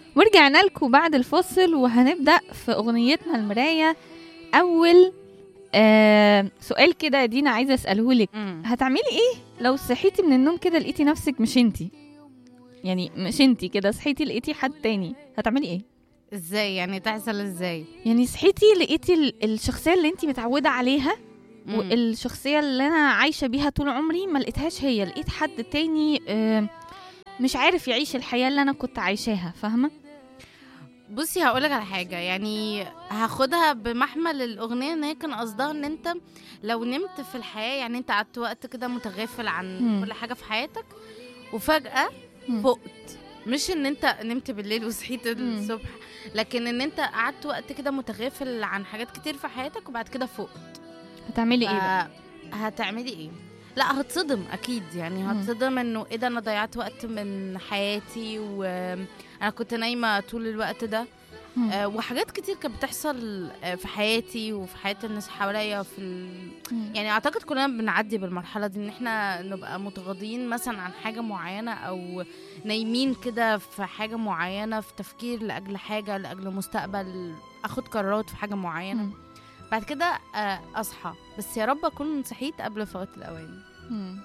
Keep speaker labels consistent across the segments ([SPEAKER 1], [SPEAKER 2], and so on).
[SPEAKER 1] ورجعنا لكم بعد الفاصل وهنبدأ في أغنيتنا المراية أول آه سؤال كده يا دينا عايزة أسأله لك
[SPEAKER 2] مم.
[SPEAKER 1] هتعملي إيه لو صحيتي من النوم كده لقيتي نفسك مش انتي يعني مش انتي كده صحيتي لقيتي حد تاني هتعملي ايه
[SPEAKER 2] ازاي يعني تحصل ازاي
[SPEAKER 1] يعني صحيتي لقيتي ال- الشخصية اللي انتي متعودة عليها
[SPEAKER 2] مم.
[SPEAKER 1] والشخصية اللي أنا عايشة بيها طول عمري ما لقيتهاش هي لقيت حد تاني آه، مش عارف يعيش الحياة اللي أنا كنت عايشاها فاهمة؟
[SPEAKER 2] بصي هقولك على حاجة يعني هاخدها بمحمل الأغنية إن هي كان قصدها إن أنت لو نمت في الحياة يعني أنت قعدت وقت كده متغافل عن
[SPEAKER 1] مم.
[SPEAKER 2] كل حاجة في حياتك وفجأة
[SPEAKER 1] مم.
[SPEAKER 2] فقت مش إن أنت نمت بالليل وصحيت
[SPEAKER 1] مم.
[SPEAKER 2] الصبح لكن إن أنت قعدت وقت كده متغافل عن حاجات كتير في حياتك وبعد كده فقت
[SPEAKER 1] هتعملي ايه بقى؟
[SPEAKER 2] ف- هتعملي ايه لا هتصدم اكيد يعني
[SPEAKER 1] مم.
[SPEAKER 2] هتصدم انه ايه ده انا ضيعت وقت من حياتي وانا كنت نايمه طول الوقت ده
[SPEAKER 1] مم.
[SPEAKER 2] آه، وحاجات كتير كانت بتحصل آه، في حياتي وفي حياه الناس حواليا في ال...
[SPEAKER 1] مم.
[SPEAKER 2] يعني اعتقد كلنا بنعدي بالمرحله دي ان احنا نبقى متغاضين مثلا عن حاجه معينه او نايمين كده في حاجه معينه في تفكير لاجل حاجه لاجل مستقبل اخد قرارات في حاجه معينه
[SPEAKER 1] مم.
[SPEAKER 2] بعد كده آه، اصحى بس يا رب اكون صحيت قبل فوات الاوان
[SPEAKER 1] مم.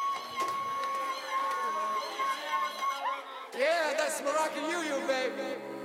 [SPEAKER 3] Yeah, that's Moroccan Union, baby.